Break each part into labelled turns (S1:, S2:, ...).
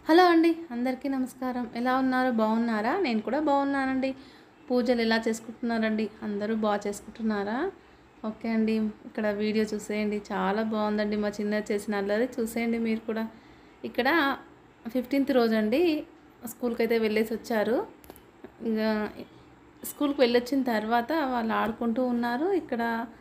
S1: hello అండి అందరికీ నమస్కారం ఎలా ఉన్నారు బాగున్నారా నేను కూడా బాగున్నానండి పూజలు ఎలా చేసుకుంటున్నారండి అందరూ బాగా చేసుకుంటున్నారా ఓకే అండి ఇక్కడ వీడియో చూసేయండి చాలా బాగుందండి మా చిన్న చేసిన అల్లరి చూసేయండి మీరు కూడా ఇక్కడ ఫిఫ్టీన్త్ రోజు అండి స్కూల్కి అయితే వెళ్ళేసి వచ్చారు ఇంకా స్కూల్కి వెళ్ళొచ్చిన తర్వాత వాళ్ళు ఆడుకుంటూ ఉన్నారు ఇక్కడ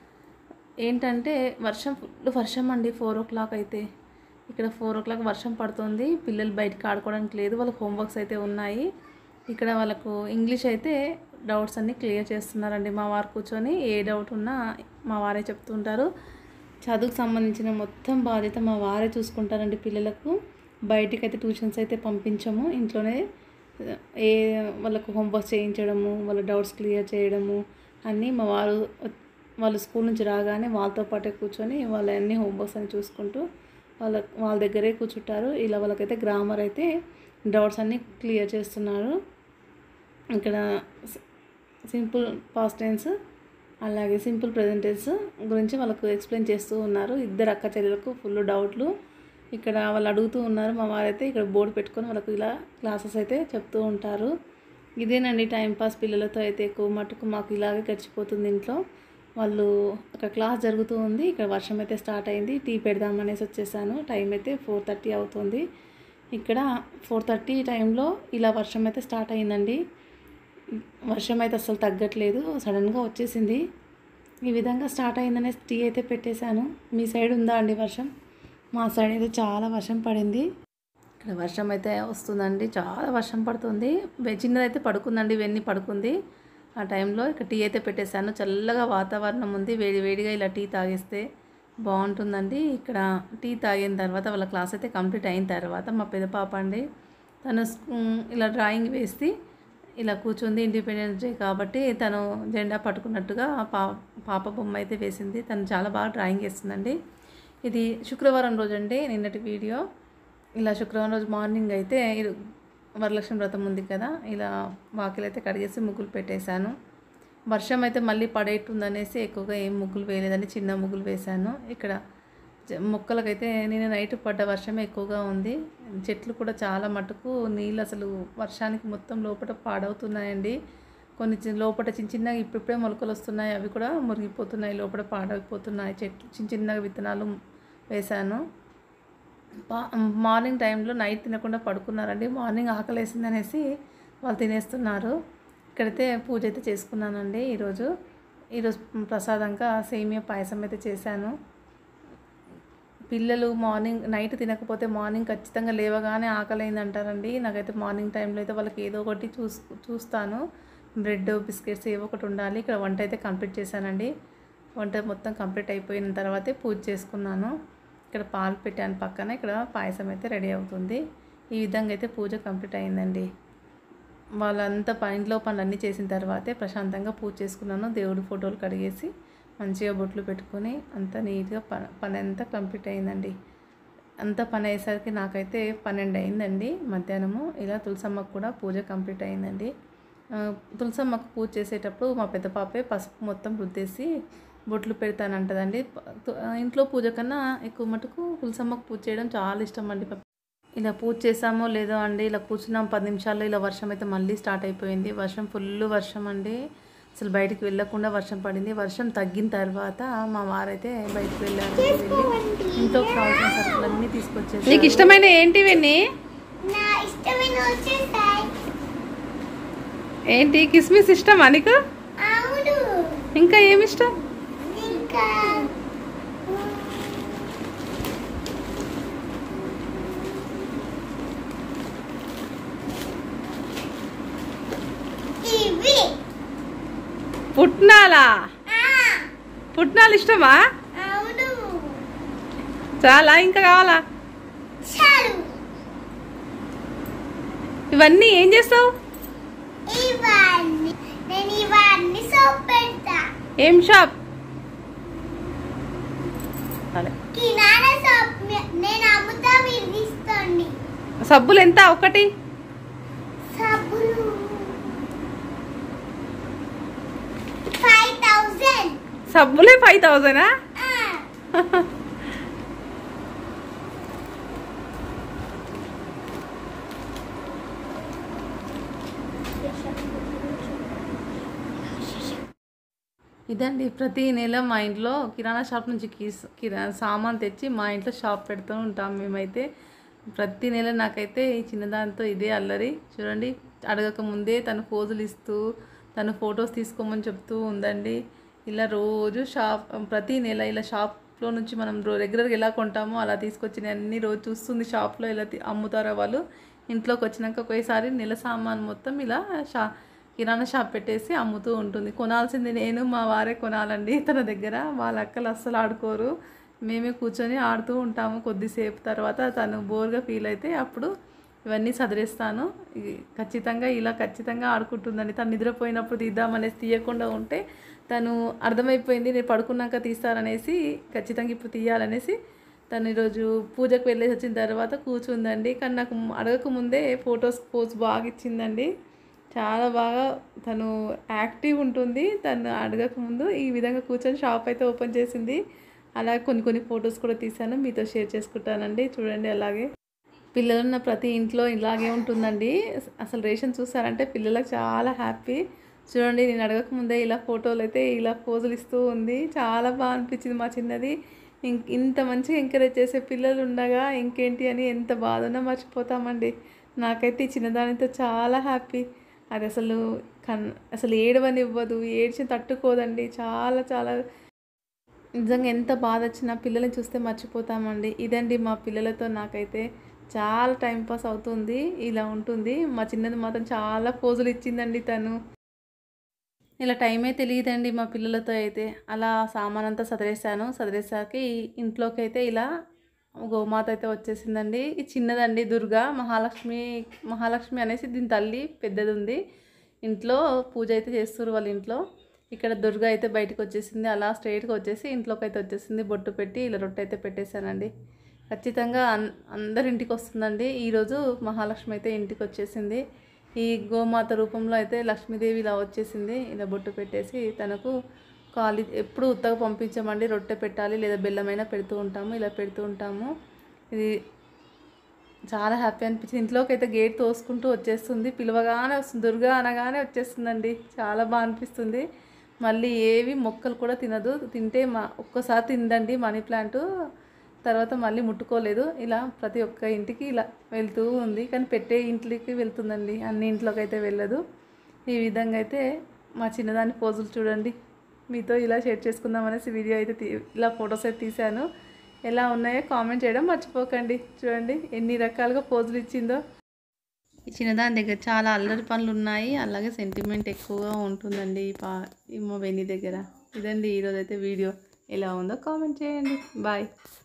S1: ఏంటంటే వర్షం ఫుల్ వర్షం అండి ఫోర్ ఓ క్లాక్ అయితే ఇక్కడ ఫోర్ ఓ క్లాక్ వర్షం పడుతుంది పిల్లలు బయటకు ఆడుకోవడానికి లేదు వాళ్ళకి హోంవర్క్స్ అయితే ఉన్నాయి ఇక్కడ వాళ్ళకు ఇంగ్లీష్ అయితే డౌట్స్ అన్నీ క్లియర్ చేస్తున్నారండి మా వారు కూర్చొని ఏ డౌట్ ఉన్నా మా వారే చెప్తుంటారు చదువుకు సంబంధించిన మొత్తం బాధ్యత మా వారే చూసుకుంటారండి పిల్లలకు బయటికి అయితే ట్యూషన్స్ అయితే పంపించము ఇంట్లోనే ఏ వాళ్ళకు హోంవర్క్ చేయించడము వాళ్ళ డౌట్స్ క్లియర్ చేయడము అన్నీ మా వారు వాళ్ళు స్కూల్ నుంచి రాగానే వాళ్ళతో పాటే కూర్చొని వాళ్ళ అన్ని హోంవర్క్స్ అని చూసుకుంటూ వాళ్ళ వాళ్ళ దగ్గరే కూర్చుంటారు ఇలా వాళ్ళకైతే గ్రామర్ అయితే డౌట్స్ అన్నీ క్లియర్ చేస్తున్నారు ఇక్కడ సింపుల్ పాస్ట్ టెన్స్ అలాగే సింపుల్ ప్రజెంట్ టెన్స్ గురించి వాళ్ళకు ఎక్స్ప్లెయిన్ చేస్తూ ఉన్నారు ఇద్దరు అక్క చెల్లెలకు ఫుల్ డౌట్లు ఇక్కడ వాళ్ళు అడుగుతూ uన్నారు మా వారైతే ఇక్కడ బోర్డు పెట్టుకొని వాళ్ళకు ఇలా క్లాసెస్ అయితే చెప్తూ ఉంటారు ఇదేనండి టైం పాస్ పిల్లలతో అయితే ఎక్కువ మటుకు మాకు ఇలాగే గడిచిపోతుంది ఇంట్లో వాళ్ళు ఒక క్లాస్ జరుగుతూ ఉంది ఇక్కడ వర్షం అయితే స్టార్ట్ అయింది టీ పెడదామనేసి వచ్చేసాను టైం అయితే ఫోర్ థర్టీ అవుతుంది ఇక్కడ ఫోర్ థర్టీ టైంలో ఇలా వర్షం అయితే స్టార్ట్ అయిందండి వర్షం అయితే అసలు తగ్గట్లేదు సడన్గా వచ్చేసింది ఈ విధంగా స్టార్ట్ అయిందనే టీ అయితే పెట్టేశాను మీ సైడ్ ఉందా అండి వర్షం మా సైడ్ అయితే చాలా వర్షం పడింది ఇక్కడ వర్షం అయితే వస్తుందండి చాలా వర్షం పడుతుంది వె- చిన్నదైతే పడుకుందండి వెన్ని పడుకుంది ఆ టైంలో ఇక్కడ టీ అయితే పెట్టేశాను చల్లగా వాతావరణం ఉంది వేడి వేడిగా ఇలా టీ తాగేస్తే బాగుంటుందండి ఇక్కడ టీ తాగిన తర్వాత వాళ్ళ క్లాస్ అయితే కంప్లీట్ అయిన తర్వాత మా పెద్ద పాప అండి తను స్కూ- ఇలా డ్రాయింగ్ వేసి ఇలా కూర్చుంది ఇండిపెండెన్స్ డే కాబట్టి తను జెండా పట్టుకున్నట్టుగా పా పాప బొమ్మ అయితే వేసింది తను చాలా బాగా డ్రాయింగ్ వేస్తుందండి ఇది శుక్రవారం రోజు అండి నిన్నటి వీడియో ఇలా శుక్రవారం రోజు మార్నింగ్ అయితే ఇరు- వరలక్ష్మి వ్రతం ఉంది కదా ఇలా వాకిలు అయితే కడిగేసి ముగ్గులు పెట్టేశాను వర్షం అయితే మళ్ళీ పడేట్టుందనేసి ఎక్కువగా ఏం ముగ్గులు వేయలేదని చిన్న ముగ్గులు వేశాను ఇక్కడ జ- మొక్కలకైతే నేను నైట్ పడ్డ వర్షమే ఎక్కువగా ఉంది చెట్లు కూడా చాలా మటుకు నీళ్ళు అసలు వర్షానికి మొత్తం లోపల పాడవుతున్నాయండి కొన్ని చి- లోపల చిన్న చిన్నగా ఇప్పుడిప్పుడే మొలకలు వస్తున్నాయి అవి కూడా మురిగిపోతున్నాయి లోపల పాడైపోతున్నాయి చెట్లు చిన్న చిన్నగా విత్తనాలు వేశాను పా- మార్నింగ్ టైంలో నైట్ తినకుండా పడుకున్నారండి మార్నింగ్ ఆకలి వేసింది అనేసి వాళ్ళు తినేస్తున్నారు ఇక్కడైతే పూజ అయితే చేసుకున్నానండి ఈరోజు ఈరోజు ప్రసాదంగా సేమియా పాయసం అయితే చేశాను పిల్లలు మార్నింగ్ నైట్ తినకపోతే మార్నింగ్ ఖచ్చితంగా లేవగానే ఆకలి అంటారండి నాకైతే మార్నింగ్ టైంలో అయితే వాళ్ళకి ఏదో ఒకటి చూస్ చూస్తాను బ్రెడ్ బిస్కెట్స్ ఏవో ఒకటి ఉండాలి ఇక్కడ వంట అయితే కంప్లీట్ చేశానండి వంట మొత్తం కంప్లీట్ అయిపోయిన తర్వాతే పూజ చేసుకున్నాను ఇక్కడ పాలు పెట్టాను పక్కన ఇక్కడ పాయసం అయితే రెడీ అవుతుంది ఈ విధంగా అయితే పూజ కంప్లీట్ అయిందండి వాళ్ళంతా ప- ఇంట్లో పనులన్నీ చేసిన తర్వాతే ప్రశాంతంగా పూజ చేసుకున్నాను దేవుడి ఫోటోలు కడిగేసి మంచిగా బొట్లు పెట్టుకొని అంతా నీట్గా ప పని అంతా కంప్లీట్ అయిందండి అంత పని అయ్యేసరికి నాకైతే పన్నెండు అయిందండి మధ్యాహ్నము ఇలా తులసమ్మకు కూడా పూజ కంప్లీట్ అయిందండి ఆ, తులసమ్మకు పూజ చేసేటప్పుడు మా పెద్ద పాపే పసుపు మొత్తం రుద్దేసి బొట్లు పెడతానంటదండి ప- తు- ఆ, ఇంట్లో పూజ కన్నా ఎక్కువ మటుకు తులసమ్మకు పూజ చేయడం చాలా ఇష్టం అండి ఇలా పూజ చేసామో లేదో అండి ఇలా కూర్చున్నాం పది నిమిషాల్లో ఇలా వర్షం అయితే మళ్ళీ స్టార్ట్ అయిపోయింది వర్షం ఫుల్ వర్షం అండి అసలు బయటికి వెళ్ళకుండా వర్షం పడింది వర్షం తగ్గిన తర్వాత మా వారైతే బయటకు వెళ్ళారు వెళ్ళి ఇంట్లో కావాల్సిన సరుకులు అన్నీ తీసుకొచ్చేసి నీకు ఇష్టమైన ఏంటి వెన్ని
S2: నా ఇష్టమైన వచ్చేసాయి
S1: ఏంటి కిస్మిస్ ఇష్టమా నీకు
S2: అవును
S1: ఇంకా ఏమి ఇష్టం
S2: ఇంకా ఇవి
S1: పుట్నాలా
S2: ఆ,
S1: పుట్నాలు ఇష్టమా
S2: అవును
S1: చాలా ఇంకా కావాలా
S2: చాలు
S1: ఇవన్నీ ఏం చేస్తావు
S2: ఇవన్నీ నేను ఇవన్నీ సోప్ పెడతా
S1: ఏం షాప్ అదే
S2: కిరాణా సోప్ ని- నేను అమ్ముతా మీరు తీసుకోండి
S1: సబ్బులు ఎంత ఒకటి
S2: సబ్బులు ఫైవ్ థౌజండ్
S1: సబ్బులే ఫైవ్ థౌజండా ఇదండి ప్రతి నెల మా ఇంట్లో కిరాణా షాప్ నుంచి కీస్ కిరా సామాన్ తెచ్చి మా ఇంట్లో షాప్ పెడుతూ ఉంటాం మేమైతే ప్రతి నెల నాకైతే ఈ చిన్నదానితో ఇదే అల్లరి చూడండి అడగక ముందే తను పోజులు ఇస్తూ తను ఫొటోస్ తీసుకోమని చెప్తూ ఉందండి ఇలా రోజు షాప్ ప్రతి నెల ఇలా షాప్లో నుంచి మనం రో రెగ్యులర్గా ఎలా కొంటామో అలా తీసుకొచ్చిన అన్ని రోజు చూస్తుంది షాప్లో ఇలా తీ- అమ్ముతారో వాళ్ళు ఇంట్లోకి వచ్చినాక ఒకేసారి నెల సామాన్ మొత్తం ఇలా షా కిరాణా షాప్ పెట్టేసి అమ్ముతూ ఉంటుంది కొనాల్సింది నేను మా వారే కొనాలండి తన దగ్గర వాళ్ళ అక్కలు అస్సలు ఆడుకోరు మేమే కూర్చొని ఆడుతూ ఉంటాము కొద్దిసేపు తర్వాత తను బోర్గా ఫీల్ అయితే అప్పుడు ఇవన్నీ సదిరేస్తాను ఇది ఖచ్చితంగా ఇలా ఖచ్చితంగా ఆడుకుంటుందండి తను నిద్రపోయినప్పుడు తీద్దామనేసి తీయకుండా ఉంటే తను అర్థమైపోయింది నేను పడుకున్నాక తీస్తారనేసి ఖచ్చితంగా ఇప్పుడు తీయాలనేసి తను ఈరోజు పూజకు వెళ్ళేసి వచ్చిన తర్వాత కూర్చుందండి కానీ నాకు అడగక ముందే ఫొటోస్ పోజ్ బాగా ఇచ్చిందండి చాలా బాగా తను యాక్టివ్ ఉంటుంది తను అడగక ముందు ఈ విధంగా కూర్చొని షాప్ అయితే ఓపెన్ చేసింది అలాగే కొన్ని కొన్ని ఫొటోస్ కూడా తీశాను మీతో షేర్ చేసుకుంటానండి చూడండి అలాగే పిల్లలున్న ప్రతి ఇంట్లో ఇలాగే ఉంటుందండి అసలు రేషన్ చూసారంటే పిల్లలకు చాలా హ్యాపీ చూడండి నేను అడగక ముందే ఇలా ఫోటోలు అయితే ఇలా పోజులు ఇస్తూ ఉంది చాలా బాగా అనిపించింది మా చిన్నది ఇం- ఇంత మంచిగా ఎంకరేజ్ చేసే పిల్లలు ఉండగా ఇంకేంటి అని ఎంత బాధన్నా మర్చిపోతామండి నాకైతే ఈ చిన్నదానితో చాలా హ్యాపీ అది అసలు కన్ అసలు ఏడవనివ్వదు ఏడ్చి తట్టుకోదండి చాలా చాలా నిజంగా ఎంత బాధ వచ్చినా పిల్లల్ని చూస్తే మర్చిపోతామండి ఇదండి మా పిల్లలతో నాకైతే చాలా టైం పాస్ అవుతుంది ఇలా ఉంటుంది మా చిన్నది మాత్రం చాలా పోజులు ఇచ్చిందండి తను ఇలా టైమే తెలియదండి మా పిల్లలతో అయితే అలా సామాన్ అంతా సదిరేసాను సదిరేసాక ఈ ఇంట్లోకి అయితే ఇలా గోమాత అయితే వచ్చేసిందండి ఈ చిన్నదండి దుర్గా మహాలక్ష్మి మహాలక్ష్మి అనేసి దీని తల్లి పెద్దది ఉంది ఇంట్లో పూజ అయితే చేస్తారు వాళ్ళ ఇంట్లో ఇక్కడ దుర్గా అయితే బయటకు వచ్చేసింది అలా స్ట్రైట్గా వచ్చేసి ఇంట్లోకి అయితే వచ్చేసింది బొట్టు పెట్టి ఇలా రొట్టె అయితే పెట్టేశానండి ఖచ్చితంగా అన్ అందరి ఇంటికి వస్తుందండి ఈరోజు మహాలక్ష్మి అయితే ఇంటికి వచ్చేసింది ఈ గోమాత రూపంలో అయితే లక్ష్మీదేవి ఇలా వచ్చేసింది ఇలా బొట్టు పెట్టేసి తనకు కాలి ఎప్పుడు ఉత్తగా పంపించామండి రొట్టె పెట్టాలి లేదా బెల్లమైనా పెడుతూ ఉంటాము ఇలా పెడుతూ ఉంటాము ఇది చాలా హ్యాపీ అనిపించింది ఇంట్లోకి అయితే గేట్ తోసుకుంటూ వచ్చేస్తుంది పిలవగానే వస్తుంది దుర్గా అనగానే వచ్చేస్తుందండి చాలా బాగా అనిపిస్తుంది మళ్ళీ ఏవి మొక్కలు కూడా తినదు తింటే మా ఒక్కసారి తిందండి మనీ ప్లాంట్ తర్వాత మళ్ళీ ముట్టుకోలేదు ఇలా ప్రతి ఒక్క ఇంటికి ఇలా వెళ్తూ ఉంది కానీ పెట్టే ఇంట్లోకి వెళ్తుందండి అన్ని ఇంట్లోకి అయితే వెళ్ళదు ఈ విధంగా అయితే మా చిన్నదాని పోజులు చూడండి మీతో ఇలా షేర్ చేసుకుందాం అనేసి వీడియో అయితే తీ ఇలా ఫొటోస్ అయితే తీశాను ఎలా ఉన్నాయో కామెంట్ చేయడం మర్చిపోకండి చూడండి ఎన్ని రకాలుగా పోజులు ఇచ్చిందో ఈ చిన్నదాని దగ్గర చాలా అల్లరి పనులు ఉన్నాయి అలాగే సెంటిమెంట్ ఎక్కువగా ఉంటుందండి ఈ పా ఈ మా వెన్నీ దగ్గర ఇదండి ఈరోజు అయితే వీడియో ఎలా ఉందో కామెంట్ చేయండి బాయ్